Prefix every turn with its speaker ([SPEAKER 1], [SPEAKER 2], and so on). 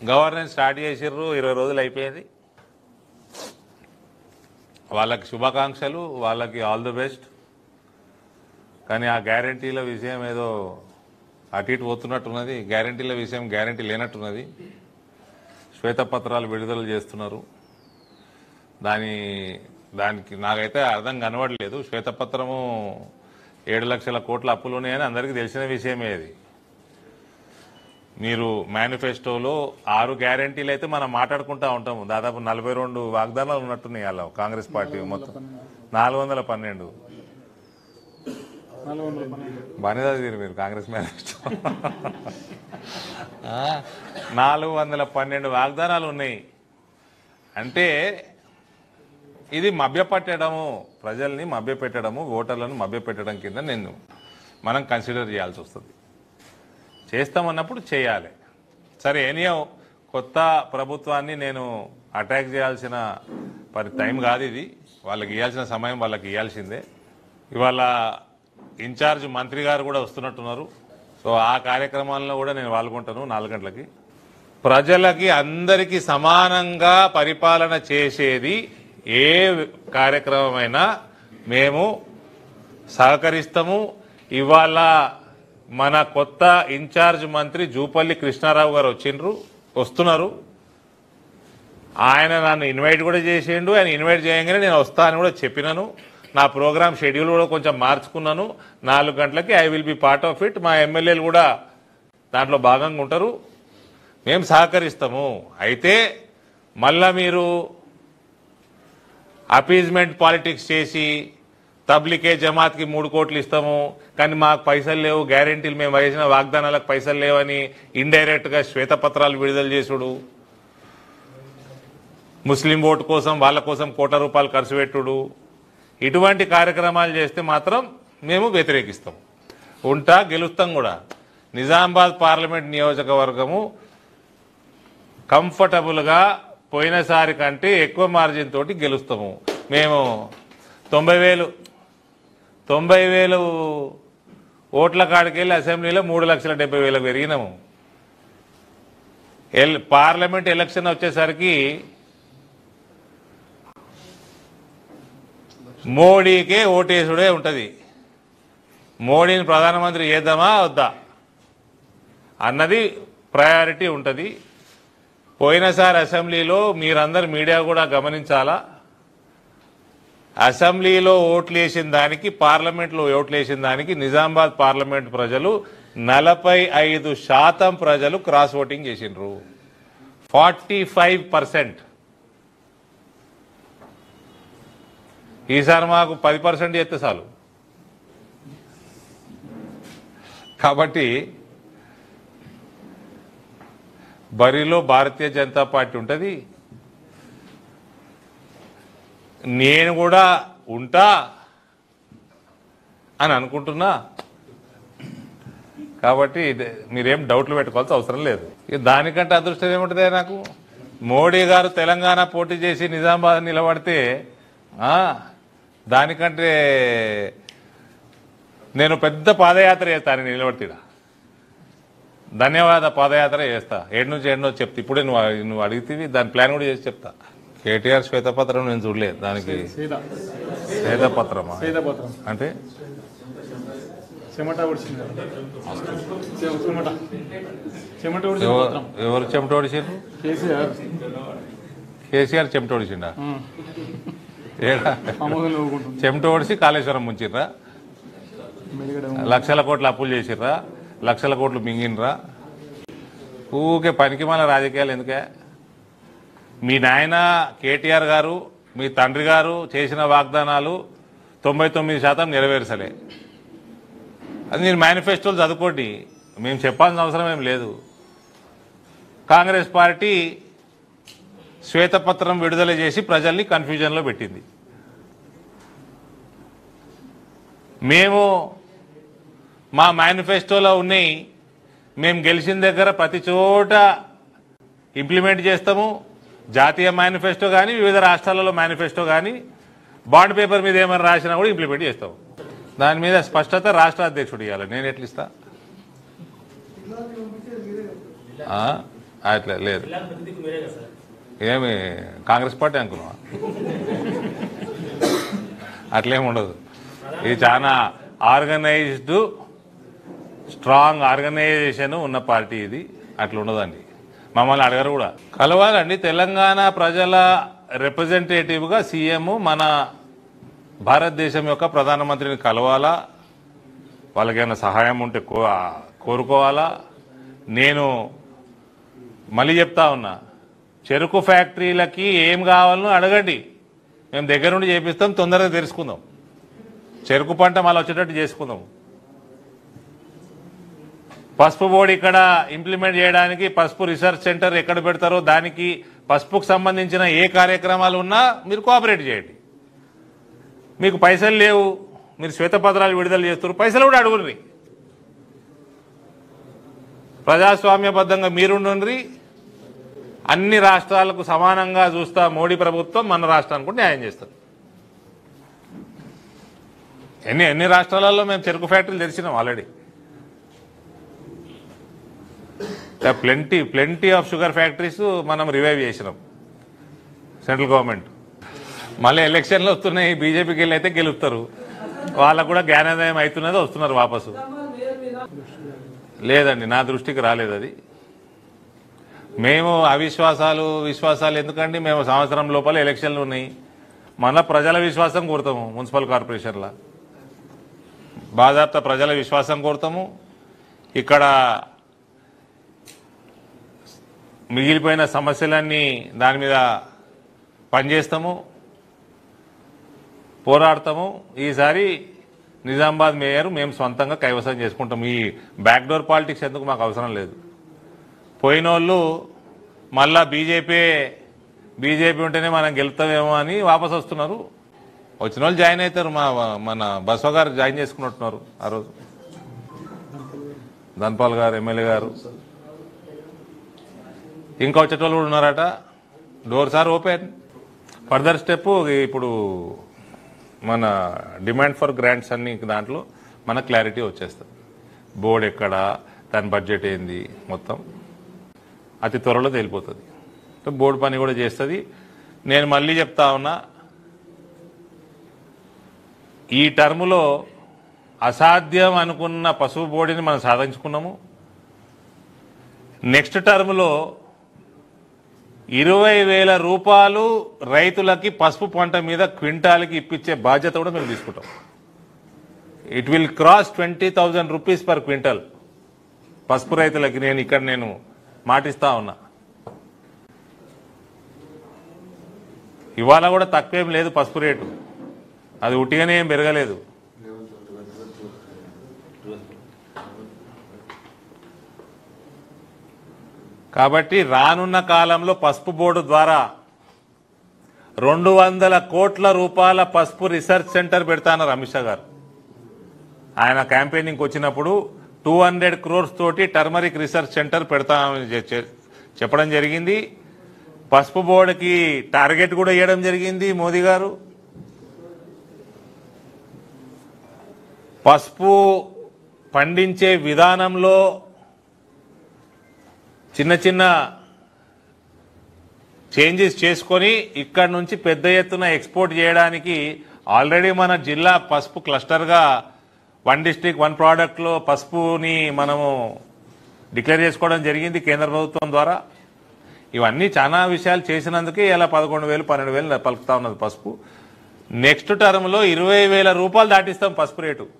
[SPEAKER 1] Governance start చేసిర్రు ఇరవై రోజులు అయిపోయింది వాళ్ళకి శుభాకాంక్షలు వాళ్ళకి ఆల్ ది బెస్ట్ కానీ ఆ గ్యారంటీల విషయం ఏదో అటు ఇటు పోతున్నట్టున్నది గ్యారంటీల విషయం గ్యారంటీ లేనట్టున్నది శ్వేతపత్రాలు విడుదల చేస్తున్నారు దాని దానికి నాకైతే అర్థం కనబడలేదు శ్వేతపత్రము ఏడు లక్షల కోట్ల అప్పులు ఉన్నాయని అందరికీ తెలిసిన విషయమే అది మీరు మేనిఫెస్టోలో ఆరు గ్యారంటీలు అయితే మనం మాట్లాడుకుంటా ఉంటాము దాదాపు నలభై రెండు వాగ్దానాలు ఉన్నట్టున్నాయి అలా కాంగ్రెస్ పార్టీ మొత్తం నాలుగు వందల పన్నెండు
[SPEAKER 2] నాలుగు వందల పన్నెండు
[SPEAKER 1] బాగానే చదివారు మీరు కాంగ్రెస్ మేనిఫెస్టో ఆ, నాలుగు వందల పన్నెండు వాగ్దానాలు ఉన్నాయి అంటే ఇది మభ్యపెట్టడము ప్రజల్ని మభ్యపెట్టడము ఓటర్లను మభ్యపెట్టడం కింద నేను మనం కన్సిడర్ చేయాల్సి వస్తుంది చేస్తామన్నప్పుడు చేయాలి సరే ఎనియో కొత్త ప్రభుత్వాన్ని నేను అటాక్ చేయాల్సిన పరి టైం కాదు ఇది వాళ్ళకి ఇవ్వాల్సిన సమయం వాళ్ళకి ఇవ్వాల్సిందే ఇవాళ ఇన్ఛార్జ్ మంత్రి గారు కూడా వస్తున్నట్టున్నారు సో ఆ కార్యక్రమాల్లో కూడా నేను పాల్గొంటాను నాలుగు గంటలకి ప్రజలకి అందరికీ సమానంగా పరిపాలన చేసేది ఏ కార్యక్రమమైనా మేము సహకరిస్తాము ఇవాళ మన కొత్త ఇన్ఛార్జ్ మంత్రి జూపల్లి కృష్ణారావు గారు వచ్చిండ్రు వస్తున్నారు ఆయన నన్ను ఇన్వైట్ కూడా చేసిండు ఆయన ఇన్వైట్ చేయగానే నేను వస్తా అని కూడా చెప్పినాను నా ప్రోగ్రామ్ షెడ్యూల్ కూడా కొంచెం మార్చుకున్నాను నాలుగు గంటలకి I will be part of it మా ఎమ్మెల్యేలు కూడా దాంట్లో భాగంగా ఉంటారు మేము సహకరిస్తాము అయితే మళ్ళా మీరు అపీజ్మెంట్ పాలిటిక్స్ చేసి తబ్లికే జమాత్కి మూడు కోట్లు ఇస్తాము కానీ మాకు పైసలు లేవు గ్యారెంటీలు మేము వేసిన వాగ్దానాలకు పైసలు లేవని ఇండైరెక్ట్గా శ్వేతపత్రాలు విడుదల చేసుడు ముస్లిం ఓటు కోసం వాళ్ళ కోసం కోట్ల రూపాయలు ఖర్చు పెట్టుడు ఇటువంటి కార్యక్రమాలు చేస్తే మాత్రం మేము వ్యతిరేకిస్తాం ఉంటా గెలుస్తాం కూడా నిజామాబాద్ పార్లమెంట్ నియోజకవర్గము కంఫర్టబుల్గా పోయినసారి కంటే ఎక్కువ మార్జిన్ తోటి గెలుస్తాము మేము తొంభై వేలు తొంభై వేలు ఓట్ల కాడికి వెళ్ళి అసెంబ్లీలో మూడు లక్షల డెబ్బై వేలకు పెరిగినాము ఎల్ పార్లమెంట్ ఎలక్షన్ వచ్చేసరికి మోడీకే ఓటేసుడే ఉంటుంది మోడీని ప్రధానమంత్రి చేద్దామా వద్దా అన్నది ప్రయారిటీ ఉంటుంది పోయినసారి అసెంబ్లీలో మీరందరు మీడియా కూడా గమనించాలా అసెంబ్లీలో ఓట్లు వేసిన దానికి పార్లమెంట్లో ఓట్లు వేసిన దానికి నిజామాబాద్ పార్లమెంట్ ప్రజలు నలభై ఐదు శాతం ప్రజలు క్రాస్ ఓటింగ్ చేసిండ్రు ఫార్టీ ఫైవ్ పర్సెంట్ ఈసారి మాకు పది పర్సెంట్ చేస్తే చాలు కాబట్టి బరిలో భారతీయ జనతా పార్టీ ఉంటుంది నేను కూడా ఉంటా అని అనుకుంటున్నా కాబట్టి ఇది- మీరేం డౌట్లు పెట్టుకోవాల్సిన అవసరం లేదు ఇక దానికంటే అదృష్టం ఏముంటుంది నాకు మోడీ గారు తెలంగాణ పోటీ చేసి నిజామాబాద్ నిలబడితే ఆ, దానికంటే నేను పెద్ద పాదయాత్ర చేస్తాను నిలబడితే ధన్యవాద పాదయాత్ర చేస్తా ఏడు నుంచి ఏడు నుంచి చెప్తా ఇప్పుడే నువ్వు నువ్వు అడిగితే దాని ప్లాన్ కూడా చేసి చెప్తా కేటీఆర్ శ్వేతపత్రం నేను చూడలేదు దానికి
[SPEAKER 2] సీత
[SPEAKER 1] శ్వేతపత్రమా
[SPEAKER 2] సీతపత్రం
[SPEAKER 1] అంటే
[SPEAKER 2] చెమట ఉడిచింది చెమ- చెమట చెమట ఉడిచిన
[SPEAKER 1] ఎవరు
[SPEAKER 2] పత్రం
[SPEAKER 1] ఎవరు చెమటోడిసిండ్రు
[SPEAKER 2] కేసీఆర్
[SPEAKER 1] కేసీఆర్ చెమటోడిసిండా
[SPEAKER 2] ఆ,
[SPEAKER 1] ఏడా
[SPEAKER 2] ఆమోదం నవ్వుకుంటుంది
[SPEAKER 1] చెమటోడిసి కాళేశ్వరం ముంచిర్రా
[SPEAKER 2] మెలిగడం
[SPEAKER 1] లక్షల కోట్ల అప్పులు చేసిర్రా లక్షల కోట్లు మింగినరా ఊకే పనికి మన రాజకీయాలు ఎందుకే మీ నాయన కేటీఆర్ గారు మీ తండ్రి గారు చేసిన వాగ్దానాలు తొంభై తొమ్మిది శాతం నెరవేర్చలే అది నేను మేనిఫెస్టోలు చదువుకోండి మేము చెప్పాల్సిన అవసరం ఏం లేదు కాంగ్రెస్ పార్టీ శ్వేతపత్రం విడుదల చేసి ప్రజల్ని కన్ఫ్యూజన్లో పెట్టింది మేము మా మేనిఫెస్టోలో ఉన్నాయి మేము గెలిచిన దగ్గర ప్రతి చోట ఇంప్లిమెంట్ చేస్తాము జాతీయ మేనిఫెస్టో కానీ వివిధ రాష్ట్రాలలో మేనిఫెస్టో కానీ బాండ్ పేపర్ మీద ఏమైనా రాసినా కూడా ఇంప్లిమెంట్ చేస్తాం దాని మీద స్పష్టత రాష్ట్ర అధ్యక్షుడు ఇవ్వాలి నేను ఎట్లా ఇస్తా ఆ? అట్లా లేదు
[SPEAKER 3] జిల్లాకు ప్రతి దిక్కు మీరే కదా సార్
[SPEAKER 1] ఏమి కాంగ్రెస్ పార్టీ అనుకున్నావా అట్లేం ఉండదు ఇది చాలా ఆర్గనైజ్డ్ స్ట్రాంగ్ ఆర్గనైజేషన్ ఉన్న పార్టీ ఇది అట్లా ఉండదండి మమ్మల్ని అడగరు కూడా కలవాలండి తెలంగాణ ప్రజల రిప్రజెంటేటివ్గా సీఎం మన భారతదేశం యొక్క ప్రధానమంత్రిని కలవాలా వాళ్ళకైనా సహాయం ఉంటే కో కోరుకోవాలా నేను మళ్ళీ చెప్తా ఉన్నా చెరుకు ఫ్యాక్టరీలకి ఏం కావాలనో అడగండి మేము దగ్గర నుండి చేపిస్తాం తొందరగా తెలుసుకుందాం చెరుకు పంట మళ్ళీ వచ్చేటట్టు చేసుకుందాం పసుపు బోర్డు ఇక్కడ ఇంప్లిమెంట్ చేయడానికి పసుపు రీసెర్చ్ సెంటర్ ఎక్కడ పెడతారో దానికి పసుపుకు సంబంధించిన ఏ కార్యక్రమాలు ఉన్నా మీరు కోఆపరేట్ చేయండి మీకు పైసలు లేవు మీరు శ్వేతపత్రాలు విడుదల చేస్తారు పైసలు కూడా అడుగుర్రి ప్రజాస్వామ్యబద్ధంగా మీరుండ్రి అన్ని రాష్ట్రాలకు సమానంగా చూస్తా మోడీ ప్రభుత్వం మన రాష్ట్రానికి కూడా న్యాయం చేస్తారు ఎన్ని ఎన్ని రాష్ట్రాలలో మేము చెరుకు ఫ్యాక్టరీలు తెరిచినాం already plenty plenty of sugar factories మనం రివైవ్ చేసినాం సెంట్రల్ గవర్నమెంట్ మళ్ళీ ఎలక్షన్లు వస్తున్నాయి బీజేపీకి వెళ్ళి అయితే గెలుస్తారు వాళ్ళకు కూడా జ్ఞానోదయం అవుతున్నది వస్తున్నారు వాపసు లేదండి నా దృష్టికి రాలేదు అది మేము అవిశ్వాసాలు విశ్వాసాలు ఎందుకండి మేము సంవత్సరం లోపల ఎలక్షన్లు ఉన్నాయి మన ప్రజల విశ్వాసం కోరుతాము మున్సిపల్ కార్పొరేషన్ల బాధాప్త ప్రజల విశ్వాసం కోరుతాము ఇక్కడ మిగిలిపోయిన సమస్యలన్నీ దాని మీద పనిచేస్తాము పోరాడతాము ఈసారి నిజామాబాద్ మేయర్ మేము సొంతంగా కైవసం చేసుకుంటాం ఈ బ్యాక్డోర్ పాలిటిక్స్ ఎందుకు మాకు అవసరం లేదు పోయిన వాళ్ళు మళ్ళా బీజేపీ బీజేపీ ఉంటేనే మనం గెలుస్తామేమో అని వాపస్ వస్తున్నారు వచ్చిన వాళ్ళు జాయిన్ అవుతారు మా మన బసవ గారు జాయిన్ చేసుకున్నట్టున్నారు ఆ రోజు ధన్పాల్ గారు ఎమ్మెల్యే గారు ఇంకా వచ్చేటోళ్ళు కూడా ఉన్నారట doors are open further step ఇప్పుడు మన డిమాండ్ ఫర్ గ్రాంట్స్ అన్ని దాంట్లో మన క్లారిటీ వచ్చేస్తుంది బోర్డు ఎక్కడ దాని బడ్జెట్ ఏంది మొత్తం అతి త్వరలో తేలిపోతుంది సో బోర్డు పని కూడా చేస్తుంది నేను మళ్ళీ చెప్తా ఉన్నా ఈ టర్ములో అసాధ్యం అనుకున్న పశువు బోర్డుని మనం సాధించుకున్నాము నెక్స్ట్ టర్మ్లో ఇరవై వేల రూపాయలు రైతులకి పసుపు పంట మీద క్వింటాల్కి ఇప్పించే బాధ్యత కూడా మేము తీసుకుంటాం it will cross twenty thousand rupees per quintal పసుపు రైతులకి నేను ఇక్కడ నేను మాటిస్తా ఉన్నా ఇవాళ కూడా తక్కువేం లేదు పసుపు రేటు అది ఉట్టిగానే ఏం పెరగలేదు కాబట్టి రానున్న కాలంలో పసుపు బోర్డు ద్వారా రెండు వందల కోట్ల రూపాయల పసుపు రీసెర్చ్ సెంటర్ పెడతాన్నారు అమిత్ షా గారు ఆయన క్యాంపెయినింగ్ వచ్చినప్పుడు టూ హండ్రెడ్ క్రోర్స్ తోటి టర్మరిక్ రీసెర్చ్ సెంటర్ పెడతామని చె- చె- చెప్పడం జరిగింది పసుపు బోర్డుకి టార్గెట్ కూడా ఇవ్వడం జరిగింది మోదీ గారు పసుపు పండించే విధానంలో చిన్న చిన్న చేంజెస్ చేసుకొని ఇక్కడ నుంచి పెద్ద ఎత్తున ఎక్స్పోర్ట్ చేయడానికి ఆల్రెడీ మన జిల్లా పసుపు క్లస్టర్గా వన్ డిస్టిక్ వన్ ప్రోడక్ట్లో పసుపుని మనము డిక్లేర్ చేసుకోవడం జరిగింది కేంద్ర ప్రభుత్వం ద్వారా ఇవన్నీ చాలా విషయాలు చేసినందుకే ఇలా పదకొండు వేలు పన్నెండు వేలు పలుకుతా ఉన్నది పసుపు నెక్స్ట్ టర్మ్లో ఇరవై వేల రూపాయలు దాటిస్తాం పసుపు రేటు